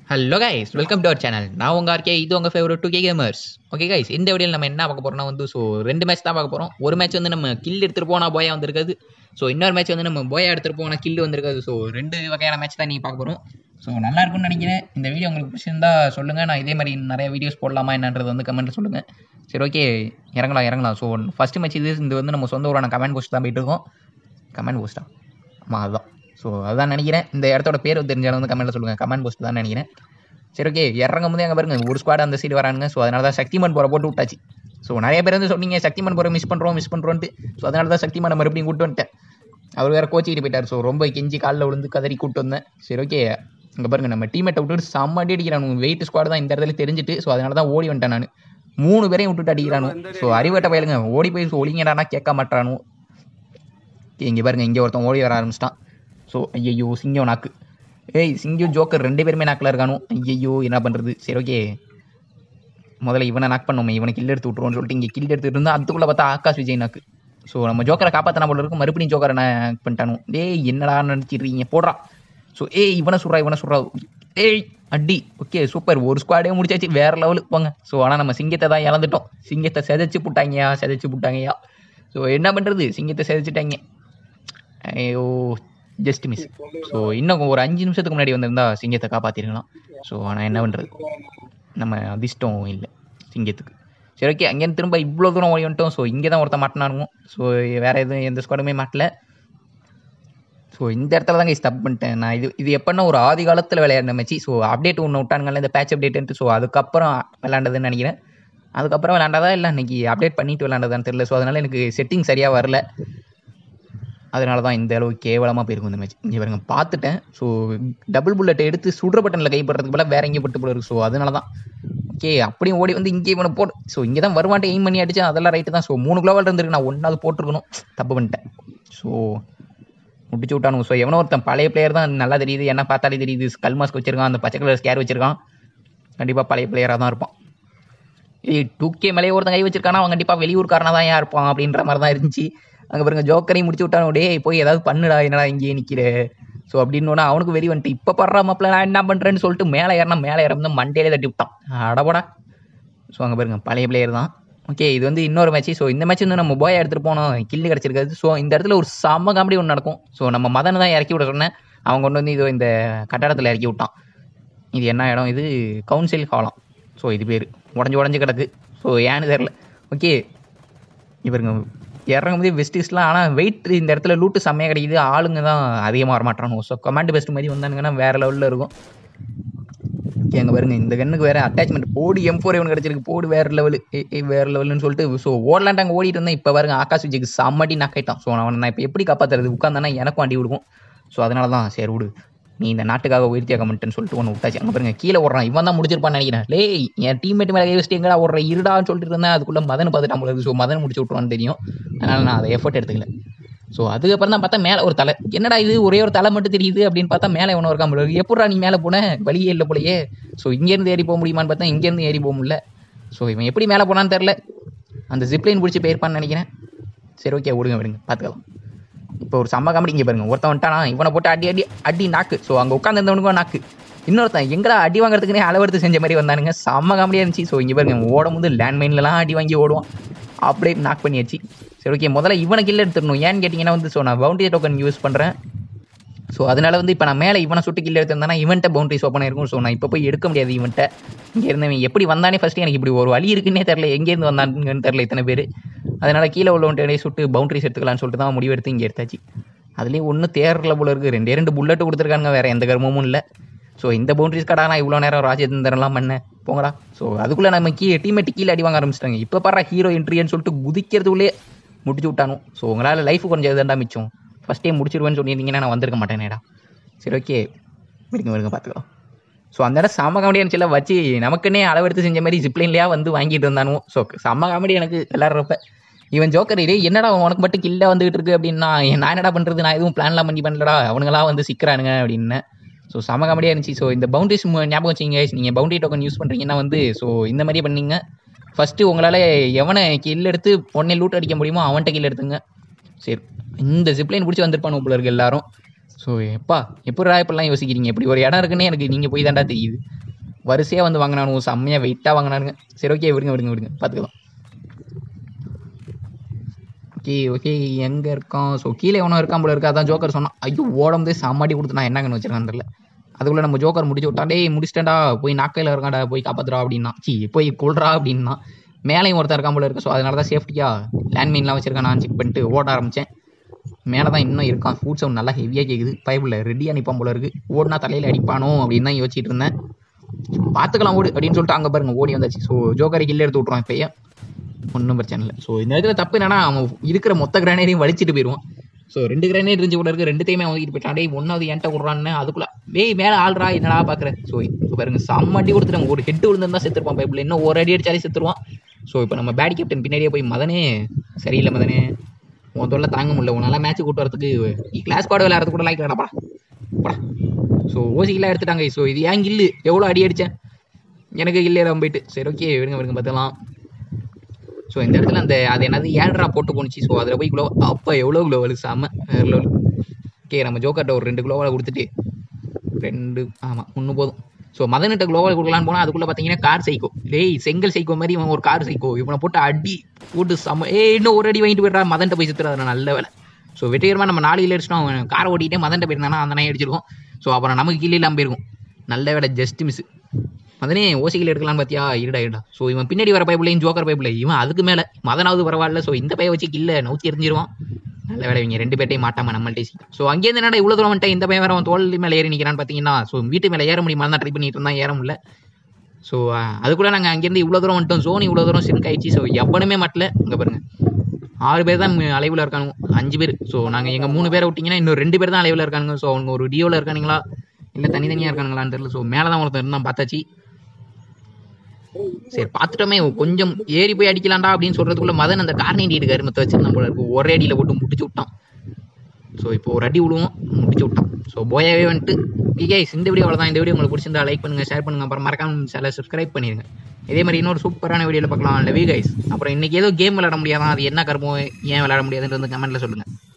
hello guys welcome to our channel நான் உங்கள் RK இது உங்கள் favourite two K gamers okay guys இந்த வீடியோவில் நம்ம என்ன பார்க்க போகிறோம்னா வந்து ஸோ ரெண்டு மேட்ச் தான் பார்க்க போகிறோம் ஒரு மேட்ச் வந்து நம்ம கில் எடுத்துகிட்டு போனால் போயா வந்திருக்காது ஸோ இன்னொரு மேட்ச் வந்து நம்ம போயா எடுத்துகிட்டு போனால் கில் வந்திருக்காது ஸோ ரெண்டு வகையான மேட்ச் தான் நீங்கள் பார்க்க போகிறோம் ஸோ நல்லா இருக்கும்னு நினைக்கிறேன் இந்த வீடியோ உங்களுக்கு பிடிச்சிருந்தா சொல்லுங்கள் நான் இதே மாதிரி நிறைய வீடியோஸ் போடலாமா என்னன்றது வந்து கமெண்ட்டில் சொல்லுங்கள் சரி ஓகே இறங்கலாம் இறங்கலாம் ஸோ ஃபஸ்ட்டு மேட்ச் இது இது வந்து நம்ம சொந்த ஊரான கமெண்ட் போஸ்ட் தான் போயிட்டு இருக்கோம் கமெண்ட் போஸ்ட்டா ஆமாம் அதுதான் ஸோ அதுதான் நினைக்கிறேன் இந்த இடத்தோட பேர் தெரிஞ்சாலும் வந்து கமெண்ட்டில் சொல்லுங்கள் கமெண்ட் போஸ்ட் தான் நினைக்கிறேன் சரி ஓகே இறங்கும் போது அங்கே பாருங்க ஒரு ஸ்குவாட் அந்த சைடு வரானுங்க ஸோ அதனால தான் சக்திமன் போகிற போட்டு விட்டாச்சு ஸோ நிறைய பேர் வந்து சொன்னீங்க சக்திமன் போகிற மிஸ் பண்ணுறோம் மிஸ் பண்ணுறோன்ட்டு ஸோ அதனால தான் சக்திமனை மறுபடியும் கூட்டு வந்துட்டேன் அவர் வேறு கோச்சிக்கிட்டு போயிட்டார் ஸோ ரொம்ப கெஞ்சி காலில் விழுந்து கதறி கூட்டு வந்தேன் சரி ஓகே இங்கே பாருங்க நம்ம டீமேட்டை விட்டுட்டு செம்ம அடி அடிக்கிறானு வெயிட் ஸ்குவாட் தான் இந்த இடத்துல தெரிஞ்சுட்டு ஸோ அதனால தான் ஓடி வந்துட்டேன் நான் மூணு பேரையும் விட்டுட்டு அடிக்கிறானு ஸோ அறிவட்ட பயலுங்க ஓடி போய் ஒளிங்கடானா கேட்க மாட்டானு இங்கே பாருங்க இங்கே ஒருத்தன் ஓடி வர ஆரம்பிச்சிட்டான் ஸோ ஐயையோ சிங்கம் நாக்கு ஏய் சிங்கம் ஜோக்கர் ரெண்டு பேருமே நாக்கில் இருக்கானோ ஐயையோ என்ன பண்ணுறது சரி ஓகே முதல்ல இவனை நாக் பண்ணோமே இவனை கில் எடுத்து விட்ருவோம்னு சொல்லிட்டு இங்கே கில் எடுத்துட்டு இருந்தால் அதுக்குள்ளே பார்த்தா ஆகாஷ் விஜய் நாக்கு ஸோ நம்ம ஜோக்கரை காப்பாற்றினா போல இருக்கும் மறுபடியும் ஜோக்கரை நாக் பண்ணிட்டானு டேய் என்னடா நினச்சிடுறீங்க போடுறா ஸோ ஏய் இவனை சுடுறா இவனை சுடுறா ஏய் அடி ஓகே சூப்பர் ஒரு ஸ்குவாடே முடிச்சாச்சு வேற லெவலுக்கு போங்க ஸோ ஆனால் நம்ம சிங்கத்தை தான் இழந்துட்டோம் சிங்கத்தை செதைச்சு புட்டாங்கயா செதைச்சு புட்டாங்கயா ஸோ என்ன பண்ணுறது சிங்கத்தை செதைச்சிட்டாங்க ஐயோ ஜஸ்ட் மிஸ் ஸோ இன்னும் ஒரு அஞ்சு நிமிஷத்துக்கு முன்னாடி வந்திருந்தா சிங்கத்தை காப்பாற்றிருக்கலாம் ஸோ ஆனால் என்ன பண்ணுறது நம்ம அதிர்ஷ்டம் இல்லை சிங்கத்துக்கு சரி ஓகே அங்கேருந்து திரும்ப இவ்வளோ தூரம் ஓடி வந்துட்டோம் ஸோ இங்கே தான் ஒருத்தன் மாட்டினானுங்க ஸோ வேறு எதுவும் எந்த ஸ்குவாடுமே மாட்டல ஸோ இந்த இடத்துல தாங்க ஸ்டப் பண்ணிட்டேன் நான் இது இது எப்படின்னா ஒரு ஆதி காலத்தில் விளையாடின மேட்ச் ஸோ அப்டேட் ஒன்று விட்டானுங்கல்ல இந்த பேட்ச் அப்டேட்டு ஸோ அதுக்கப்புறம் விளாண்டதுன்னு நினைக்கிறேன் அதுக்கப்புறம் விளாண்டதா இல்லை இன்னைக்கு அப்டேட் பண்ணிட்டு விளாண்டதான்னு தெரியல ஸோ அதனால் எனக்கு செட்டிங் சரியாக வரல அதனால தான் இந்த அளவு கேவலமாக போயிருக்கும் இந்த மேட்ச் இங்கே பாருங்க பார்த்துட்டேன் ஸோ டபுள் புல்லட்டை எடுத்து சுடுற பட்டனில் கைப்படுறதுக்கு பதிலாக வேற எங்கேயும் பட்டு போல இருக்கு ஸோ அதனால தான் ஓகே அப்படியும் ஓடி வந்து இங்கே இவனை போடு ஸோ இங்கே தான் வருவான்ட்டு எய்ம் பண்ணி அடிச்சேன் அதெல்லாம் ரைட்டு தான் ஸோ மூணு கிலோவால் இருந்திருக்கு நான் ஒன்றாவது போட்டிருக்கணும் தப்பு பண்ணிட்டேன் ஸோ முடிச்சு விட்டானுங்க ஸோ எவனோ ஒருத்தன் பழைய பிளேயர் தான் நல்லா தெரியுது என்ன பார்த்தாலே தெரியுது ஸ்கல் மாஸ்க் வச்சிருக்கான் அந்த பச்சை கலர் ஸ்கேர் வச்சிருக்கான் கண்டிப்பாக பழைய பிளேயராக தான் இருப்பான் ஏய் டூ கே மேலே ஒருத்தன் கை வச்சிருக்கானா அவன் கண்டிப்பாக வெளியூர்காரனாக தான் ஏன் இருப்பான் அப்படின்ற மாதிரி தான் இருந்துச்சு அங்கே பாருங்க ஜோக்கரையும் முடிச்சு விட்டானு டேய் போய் ஏதாவது பண்ணுடா என்னடா இங்கேயே நிற்கிற ஸோ அப்படின்னு அவனுக்கு வெறி வந்துட்டு இப்போ படுறா மாப்பிள்ள நான் என்ன பண்ணுறேன்னு சொல்லிட்டு மேலே ஏறினா மேலே ஏறந்து மண்டையிலே தட்டி விட்டான் அடபடா ஸோ அங்கே பாருங்க பழைய பிளேயர் தான் ஓகே இது வந்து இன்னொரு மேட்ச் ஸோ இந்த மேட்ச் வந்து நம்ம போயா எடுத்துகிட்டு போனோம் கில்லு கிடச்சிருக்காது ஸோ இந்த இடத்துல ஒரு செம்ம காமெடி ஒன்று நடக்கும் ஸோ நம்ம மதனை தான் இறக்கி விட சொன்னேன் அவன் கொண்டு வந்து இதோ இந்த கட்டடத்தில் இறக்கி விட்டான் இது என்ன இடம் இது கவுன்சில் ஹாலாம் ஸோ இது பேர் உடஞ்சி உடஞ்சி கிடக்கு ஸோ ஏன்னு தெரில ஓகே இவருங்க இறங்கும் போது வெஸ்டிஸ்லாம் ஆனால் வெயிட் இந்த இடத்துல லூட்டு செம்மையாக கிடைக்குது ஆளுங்க தான் அதிகமாக வரமாட்டானு ஸோ கமாண்ட் பெஸ்ட் மாதிரி வந்தானுங்கன்னா வேறு லெவலில் இருக்கும் எங்க பாருங்க இந்த கண்ணுக்கு வேற அட்டாச்மெண்ட் போடு எம் ஃபோர் இவன் கிடைச்சிருக்கு போடு வேற லெவலு வேற லெவல்னு சொல்லிட்டு ஸோ ஓடலான்ட்டு அங்கே ஓடிட்டு இருந்தேன் இப்போ பாருங்க ஆகாஷ் விஜய்க்கு செம்மடி நக்காயிட்டான் ஸோ அவனை நான் இப்போ எப்படி காப்பாற்றுறது உட்காந்தானா எனக்கும் அடி கொடுக்கும் ஸோ அதனால தான் சரி விடு நீ இந்த நாட்டுக்காக உயிர் தியாக மாட்டேன்னு சொல்லிட்டு ஒன்று விட்டாச்சு அங்கே பாருங்க கீழே ஓடுறான் இவன் தான் முடிச்சிருப்பான்னு நினைக்கிறேன் லே என் டீம்மேட் மேலே கை வச்சுட்டு எங்கடா ஓடுற இருடான்னு சொல்லிட்டு இருந்தேன் அதுக்குள்ள மதன் பார்த்துட்டான் போல ஸோ மதன் முடிச்சு விட்ருவான்னு தெரியும் அதனால நான் அதை எஃபர்ட் எடுத்துக்கல ஸோ அதுக்கப்புறம் தான் பார்த்தா மேலே ஒரு தலை என்னடா இது ஒரே ஒரு தலை மட்டும் தெரியுது அப்படின்னு பார்த்தா மேலே ஒன்று இருக்காம போல எப்படா நீ மேலே போன வழியே இல்லை போலயே ஸோ இங்கேருந்து ஏறி போக முடியுமான்னு பார்த்தா இங்கேருந்து ஏறி போக முடியல ஸோ இவன் எப்படி மேலே போனான்னு தெரில அந்த ஜிப்லைன் பிடிச்சி போயிருப்பான்னு நினைக்கிறேன் சரி ஓகே விடுங்க விடுங்க பார்த்துக்கலாம் இப்போ ஒரு செம்ம காமெடி இங்கே பாருங்க ஒருத்தன் வந்துட்டானா இவனை போட்டு அடி அடி அடி நாக்கு ஸோ அங்கே உட்காந்துருந்தவனுக்கும் நாக்கு இன்னொருத்தன் எங்கடா அடி வாங்குறதுக்குனே அளவெடுத்து செஞ்ச மாதிரி வந்தானுங்க செம்ம காமெடியாக இருந்துச்சு ஸோ இங்கே பாருங்க ஓடும் போது லேண்ட்மைன்லலாம் அடி வாங்கி ஓடுவான் அப்படியே நாக் பண்ணியாச்சு சரி ஓகே முதல்ல இவனை கில்ல எடுத்துடணும் ஏன்னு கேட்டிங்கன்னா வந்து ஸோ நான் பவுண்டரி டோக்கன் யூஸ் பண்ணுறேன் ஸோ அதனால வந்து இப்போ நான் மேலே இவனை சுட்டு கில்ல எடுத்திருந்தேன்னா இவன்ட்ட பவுண்டரிஸ் ஓப்பன் இருக்கும் ஸோ நான் இப்போ போய் எடுக்க முடியாது இவன்ட்ட இங்கே இருந்தவன் எப்படி வந்தானே ஃபஸ்ட்டு எனக்கு இப்படி ஒரு வழி இருக்குன்னே தெரில எங்கேருந்து வந்தானுங்கன்னு தெரில இத்தனை பேர் அதனால் கீழே உள்ளவன்ட்டே சுட்டு பவுண்டரிஸ் எடுத்துக்கலாம்னு சொல்லிட்டு தான் முடிவு எடுத்து இங்கே எடுத்தாச்சு அதுலேயும் ஒன்றும் தேரில் போல இருக்குது ரெண்டே ரெண்டு புல்லட்டு கொடுத்துருக்காங்க வேறு எந்த கர்மமும் இல்லை ஸோ இந்த பவுண்டரிஸ் கடா நான் இவ்வளோ நேரம் ராஜேந்திரன்லாம் பண்ணேன் போங்கடா ஸோ அதுக்குள்ளே நம்ம கீ டீமேட்டு கீழே அடி வாங்க ஆரம்பிச்சிட்டாங்க இப்போ பாரு ஹீரோ என்ட்ரின்னு சொல்லிட்டு குதிக்கிறதுக்குள்ளே முடிச்சு விட்டானு ஸோ உங்களால் லைஃப் கொஞ்சம் இதுதான்டா மிச்சம் ஃபஸ்ட் டைம் முடிச்சிருவேன்னு சொல்லியிருந்தீங்கன்னா நான் வந்திருக்க மாட்டேனேடா சரி ஓகே விடுங்க விடுங்க பார்த்துக்கலாம் ஸோ அந்த இடம் செம்ம காமெடி இருந்துச்சுல வச்சு நமக்குன்னே அளவெடுத்து செஞ்ச மாதிரி ஜிப்லைன்லேயே வந்து வாங்கிட்டு இருந்தானு ஸோ செம்ம காமெடி எனக்கு விளாட்றப்ப இவன் ஜோக்கர் இதே என்னடா உனக்கு மட்டும் கில்ல வந்துகிட்டு இருக்கு அப்படின்னா நான் என்னடா பண்ணுறது நான் எதுவும் பிளான்லாம் பண்ணி பண்ணலடா அவனுங்களாம் வந்து சிக்கிறானுங்க அப்படின்னு ஸோ செம காமெடியாக இருந்துச்சு ஸோ இந்த பவுண்டரிஸ் ஞாபகம் வச்சிங்க நீங்கள் பவுண்டரி டோக்கன் யூஸ் பண்ணுறீங்கன்னா வந்து ஸோ இந்த மாதிரி பண்ணீங்க ஃபஸ்ட்டு உங்களால் எவனை கில் எடுத்து உடனே லூட் அடிக்க முடியுமோ அவன்கிட்ட கில் எடுத்துங்க சரி இந்த ஜிப்லைன் பிடிச்சி வந்திருப்பானு போல இருக்கு எல்லாரும் ஸோ எப்பா எப்படிடா இப்படிலாம் யோசிக்கிறீங்க இப்படி ஒரு இடம் இருக்குன்னே எனக்கு நீங்கள் போய் தாண்டா தெரியுது வரிசையாக வந்து வாங்கினானு செம்மையாக வெயிட்டாக வாங்கினானுங்க சரி ஓகே விடுங்க விடுங்க விடுங்க பார்த்துக்கலாம் ஓகே ஓகே எங்கே இருக்கான் ஸோ கீழே எவனோ இருக்கான் போல இருக்கா அதான் ஜோக்கர் சொன்னான் ஐயோ ஓடம்பே சாமாடி கொடுத்து நான் என்னங்கன்னு வச்சிருக்கேன் தெரியல அதுக்குள்ளே நம்ம ஜோக்கர் முடிச்சு விட்டா டேய் முடிச்சிட்டேன்டா போய் நாக்கையில் இருக்கான்டா போய் காப்பாத்துறா அப்படின்னா சி போய் கொள்றா அப்படின்னா மேலேயும் ஒருத்தன் இருக்கான் போல இருக்கு ஸோ அதனால தான் சேஃப்டியாக லேண்ட்மைன்லாம் வச்சிருக்கேன் நான் செக் பண்ணிட்டு ஓட ஆரம்பித்தேன் மேலே தான் இன்னும் இருக்கான் ஃபுட் சவுண்ட் நல்லா ஹெவியாக கேட்குது பைபிளில் ரெடியாக நிற்பான் போல இருக்கு ஓடினா தலையில் அடிப்பானோ அப்படின்னு தான் யோசிச்சுட்டு இருந்தேன் பார்த்துக்கலாம் ஓடு அப்படின்னு சொல்லிட்டு அங்கே பாருங்க ஓடி வந்தாச்சு ஸோ ஜோக்கரை கில்ல எடுத்து விட்ருவான் இப்போயே ஒன்றும் பிரச்சனை இல்லை ஸோ இந்த இடத்துல தப்பு என்னன்னா அவன் இருக்கிற மொத்த கிரானேடையும் வலிச்சிட்டு போயிடுவான் ஸோ ரெண்டு கிரானேட் இருந்துச்சு கூட இருக்கு ரெண்டுத்தையுமே வாங்கிட்டு போயிட்டான் டேய் ஒன்றாவது என்கிட்ட விட்றான்னு அதுக்குள்ள டேய் மேலே ஆள்றா என்னடா பார்க்குறேன் ஸோ இப்போ பாருங்க செம்மட்டி கொடுத்துட்டாங்க ஒரு ஹெட் விழுந்திருந்தா செத்துருப்பான் பைப்பில் இன்னும் ஒரு அடி அடிச்சாலே செத்துருவான் ஸோ இப்போ நம்ம பேட் கேப்டன் பின்னாடியே போய் மதனே சரியில்லை மதனே உன் தொல்லை தாங்க முடியல உன்னால மேட்ச் கூட்டு வரதுக்கு கிளாஸ் பாடு விளையாடுறது கூட லைக் வேணாப்பா போடா ஸோ ஓசிக்கெல்லாம் எடுத்துட்டாங்க ஸோ இது ஏன் கில்லு எவ்வளோ அடி அடித்தேன் எனக்கு கில்லே தான் போயிட்டு சரி ஓகே விடுங்க விடுங்க பார்த்துக்கலாம் ஸோ இந்த இடத்துல அந்த அது என்னது ஏழ்ரா போட்டு போணுச்சு ஸோ அதில் போய் குளோ அப்போ எவ்வளோ குளோவல் செம்ம வேறு லெவல் ஓகே நம்ம ஜோக்கர்ட்ட ஒரு ரெண்டு குளோவலை கொடுத்துட்டு ரெண்டு ஆமாம் ஒன்று போதும் ஸோ மதன்கிட்ட குளோவல் கொடுக்கலான்னு போனால் அதுக்குள்ளே பார்த்தீங்கன்னா கார் சைக்கோ டேய் செங்கல் சைக்கோ மாதிரி இவன் ஒரு கார் சைக்கோ இவனை போட்டு அடி போட்டு செம்ம ஏ இன்னும் ஒரு அடி வாங்கிட்டு போயிடுறா மதன்ட்ட போய் சுற்றுறது நல்ல வேலை ஸோ வெற்றிகரமாக நம்ம நாலு கிலோ அடிச்சிட்டோம் அவன் காரை ஓட்டிகிட்டே மதன்ட்ட போயிருந்தானா அந்த நாய் அடிச்சிருக்கோம் ஸோ அப்புறம் நமக்கு கீழே இல்லாமல் போயிருக்கும் நல்ல வேலை ஜஸ்ட் மிஸ் மதனே ஓசிகள் எடுக்கலாம்னு பார்த்தியா இருடா இருடா ஸோ இவன் பின்னாடி வர பைப்பிள்ளையும் ஜோக்கர் பைப்பில் இவன் அதுக்கு மேலே மதனாவது பரவாயில்ல ஸோ இந்த பைய வச்சு கில்ல நவுத்தி எரிஞ்சிருவான் நல்ல வேலை இவங்க ரெண்டு பேர்ட்டையும் மாட்டாம நம்மள்ட்ட ஸோ அங்கேருந்து என்னடா இவ்வளோ தூரம் வந்துட்டு இந்த பையன் வேற அவன் தோல் மேலே ஏறி நிற்கிறான்னு பார்த்தீங்கன்னா ஸோ வீட்டு மேலே ஏற முடியுமா தான் ட்ரை பண்ணிட்டு இருந்தான் ஏற முடியல ஸோ அது கூட நாங்கள் அங்கேருந்து இவ்வளோ தூரம் வந்துட்டோம் ஜோன் இவ்வளோ தூரம் சிங்க் ஆயிடுச்சு ஸோ எவனுமே மட்டல இங்கே பாருங்க ஆறு பேர் தான் அலைவில் இருக்கானுங்க அஞ்சு பேர் ஸோ நாங்கள் எங்கள் மூணு பேரை விட்டிங்கன்னா இன்னும் ரெண்டு பேர் தான் அலைவில் இருக்கானுங்க ஸோ அவங்க ஒரு டியோவில் இருக்கானுங்களா இல்லை தனித்தனியாக இருக்கானுங்களான்னு தெரியல ஸோ மேலே தான் ஒருத்தர் இருந்தான் பார்த்தாச்சு சரி பார்த்துட்டோமே கொஞ்சம் ஏறி போய் அடிக்கலாம்டா அப்படின்னு சொல்றதுக்குள்ள மதன் அந்த கார்னேடி கருமத்தை வச்சிருந்தான் போல இருக்கு ஒரே அடியில் போட்டு முடிச்சு விட்டான் ஸோ இப்போ ஒரு அடி விடுவோம் முடிச்சு விட்டான் ஸோ போயாவே வந்துட்டு கைஸ் இந்த வீடியோ அவ்வளோதான் இந்த வீடியோ உங்களுக்கு பிடிச்சிருந்தா லைக் பண்ணுங்க ஷேர் பண்ணுங்க அப்புறம் மறக்காம சேனலை சப்ஸ்கிரைப் பண்ணிடுங்க இதே மாதிரி இன்னொரு சூப்பரான வீடியோவில் பார்க்கலாம் லவ் கைஸ் அப்புறம் இன்னைக்கு ஏதோ கேம் விளையாட முடியாதான் அது என்ன கருமம் ஏன் விளையாட முடியாதுன்றது கமெண்ட்ல சொல்லுங்க